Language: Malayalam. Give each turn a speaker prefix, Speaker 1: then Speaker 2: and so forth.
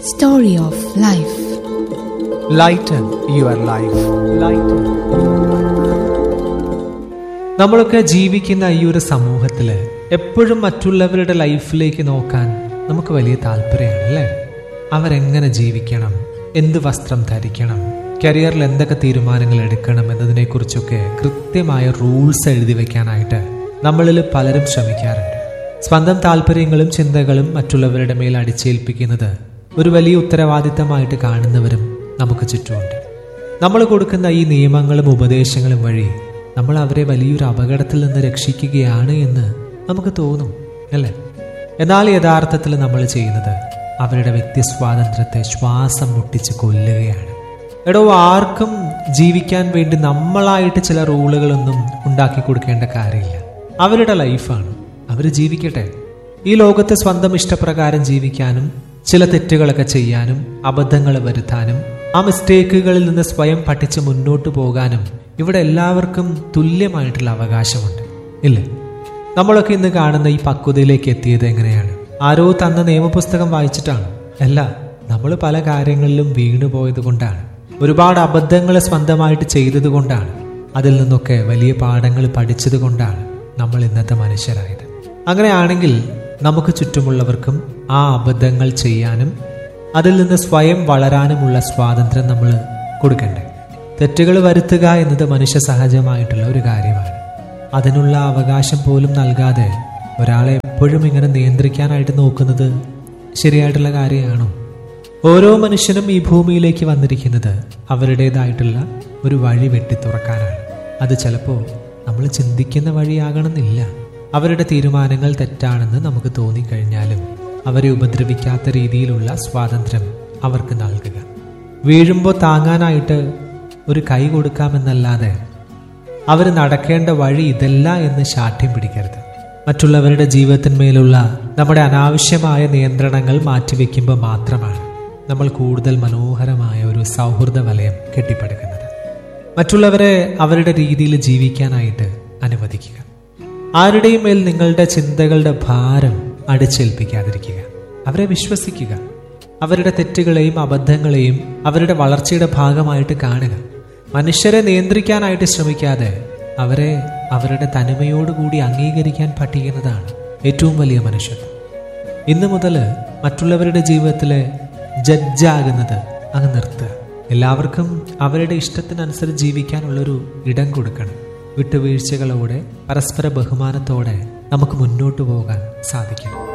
Speaker 1: Story of Life.
Speaker 2: Lighten your life lighten നമ്മളൊക്കെ ജീവിക്കുന്ന ഈ ഒരു സമൂഹത്തിൽ എപ്പോഴും മറ്റുള്ളവരുടെ ലൈഫിലേക്ക് നോക്കാൻ നമുക്ക് വലിയ താല്പര്യമാണ് അല്ലേ അവരെങ്ങനെ ജീവിക്കണം എന്ത് വസ്ത്രം ധരിക്കണം കരിയറിൽ എന്തൊക്കെ തീരുമാനങ്ങൾ എടുക്കണം എന്നതിനെക്കുറിച്ചൊക്കെ കൃത്യമായ റൂൾസ് എഴുതി വെക്കാനായിട്ട് നമ്മളിൽ പലരും ശ്രമിക്കാറുണ്ട് സ്വന്തം താല്പര്യങ്ങളും ചിന്തകളും മറ്റുള്ളവരുടെ മേൽ അടിച്ചേൽപ്പിക്കുന്നത് ഒരു വലിയ ഉത്തരവാദിത്തമായിട്ട് കാണുന്നവരും നമുക്ക് ചുറ്റുമുണ്ട് നമ്മൾ കൊടുക്കുന്ന ഈ നിയമങ്ങളും ഉപദേശങ്ങളും വഴി നമ്മൾ അവരെ വലിയൊരു അപകടത്തിൽ നിന്ന് രക്ഷിക്കുകയാണ് എന്ന് നമുക്ക് തോന്നും അല്ലേ എന്നാൽ യഥാർത്ഥത്തിൽ നമ്മൾ ചെയ്യുന്നത് അവരുടെ വ്യക്തി സ്വാതന്ത്ര്യത്തെ ശ്വാസം മുട്ടിച്ച് കൊല്ലുകയാണ് എടോ ആർക്കും ജീവിക്കാൻ വേണ്ടി നമ്മളായിട്ട് ചില റൂളുകളൊന്നും ഉണ്ടാക്കി കൊടുക്കേണ്ട കാര്യമില്ല അവരുടെ ലൈഫാണ് അവർ ജീവിക്കട്ടെ ഈ ലോകത്ത് സ്വന്തം ഇഷ്ടപ്രകാരം ജീവിക്കാനും ചില തെറ്റുകളൊക്കെ ചെയ്യാനും അബദ്ധങ്ങൾ വരുത്താനും ആ മിസ്റ്റേക്കുകളിൽ നിന്ന് സ്വയം പഠിച്ച് മുന്നോട്ട് പോകാനും ഇവിടെ എല്ലാവർക്കും തുല്യമായിട്ടുള്ള അവകാശമുണ്ട് ഇല്ലേ നമ്മളൊക്കെ ഇന്ന് കാണുന്ന ഈ പക്വതയിലേക്ക് എത്തിയത് എങ്ങനെയാണ് ആരോ തന്ന നിയമപുസ്തകം വായിച്ചിട്ടാണ് അല്ല നമ്മൾ പല കാര്യങ്ങളിലും വീണുപോയത് കൊണ്ടാണ് ഒരുപാട് അബദ്ധങ്ങൾ സ്വന്തമായിട്ട് ചെയ്തത് കൊണ്ടാണ് അതിൽ നിന്നൊക്കെ വലിയ പാഠങ്ങൾ പഠിച്ചത് കൊണ്ടാണ് നമ്മൾ ഇന്നത്തെ മനുഷ്യരായത് അങ്ങനെയാണെങ്കിൽ നമുക്ക് ചുറ്റുമുള്ളവർക്കും ആ അബദ്ധങ്ങൾ ചെയ്യാനും അതിൽ നിന്ന് സ്വയം വളരാനുമുള്ള സ്വാതന്ത്ര്യം നമ്മൾ കൊടുക്കണ്ടേ തെറ്റുകൾ വരുത്തുക എന്നത് മനുഷ്യ സഹജമായിട്ടുള്ള ഒരു കാര്യമാണ് അതിനുള്ള അവകാശം പോലും നൽകാതെ ഒരാളെ എപ്പോഴും ഇങ്ങനെ നിയന്ത്രിക്കാനായിട്ട് നോക്കുന്നത് ശരിയായിട്ടുള്ള കാര്യമാണോ ഓരോ മനുഷ്യനും ഈ ഭൂമിയിലേക്ക് വന്നിരിക്കുന്നത് അവരുടേതായിട്ടുള്ള ഒരു വഴി വെട്ടി തുറക്കാനാണ് അത് ചിലപ്പോൾ നമ്മൾ ചിന്തിക്കുന്ന വഴിയാകണമെന്നില്ല അവരുടെ തീരുമാനങ്ങൾ തെറ്റാണെന്ന് നമുക്ക് തോന്നിക്കഴിഞ്ഞാലും അവരെ ഉപദ്രവിക്കാത്ത രീതിയിലുള്ള സ്വാതന്ത്ര്യം അവർക്ക് നൽകുക വീഴുമ്പോൾ താങ്ങാനായിട്ട് ഒരു കൈ കൊടുക്കാമെന്നല്ലാതെ അവർ നടക്കേണ്ട വഴി ഇതല്ല എന്ന് ശാഠ്യം പിടിക്കരുത് മറ്റുള്ളവരുടെ ജീവിതത്തിന്മേലുള്ള നമ്മുടെ അനാവശ്യമായ നിയന്ത്രണങ്ങൾ മാറ്റിവെക്കുമ്പോൾ മാത്രമാണ് നമ്മൾ കൂടുതൽ മനോഹരമായ ഒരു സൗഹൃദ വലയം കെട്ടിപ്പടുക്കുന്നത് മറ്റുള്ളവരെ അവരുടെ രീതിയിൽ ജീവിക്കാനായിട്ട് അനുവദിക്കുക ആരുടെയും മേൽ നിങ്ങളുടെ ചിന്തകളുടെ ഭാരം അടിച്ചേൽപ്പിക്കാതിരിക്കുക അവരെ വിശ്വസിക്കുക അവരുടെ തെറ്റുകളെയും അബദ്ധങ്ങളെയും അവരുടെ വളർച്ചയുടെ ഭാഗമായിട്ട് കാണുക മനുഷ്യരെ നിയന്ത്രിക്കാനായിട്ട് ശ്രമിക്കാതെ അവരെ അവരുടെ തനിമയോടുകൂടി അംഗീകരിക്കാൻ പഠിക്കുന്നതാണ് ഏറ്റവും വലിയ മനുഷ്യത്വം ഇന്നു മുതൽ മറ്റുള്ളവരുടെ ജീവിതത്തിലെ ജഡ്ജാകുന്നത് അങ്ങ് നിർത്തുക എല്ലാവർക്കും അവരുടെ ഇഷ്ടത്തിനനുസരിച്ച് ജീവിക്കാനുള്ളൊരു ഇടം കൊടുക്കണം വിട്ടുവീഴ്ചകളോടെ പരസ്പര ബഹുമാനത്തോടെ നമുക്ക് മുന്നോട്ട് പോകാൻ സാധിക്കണം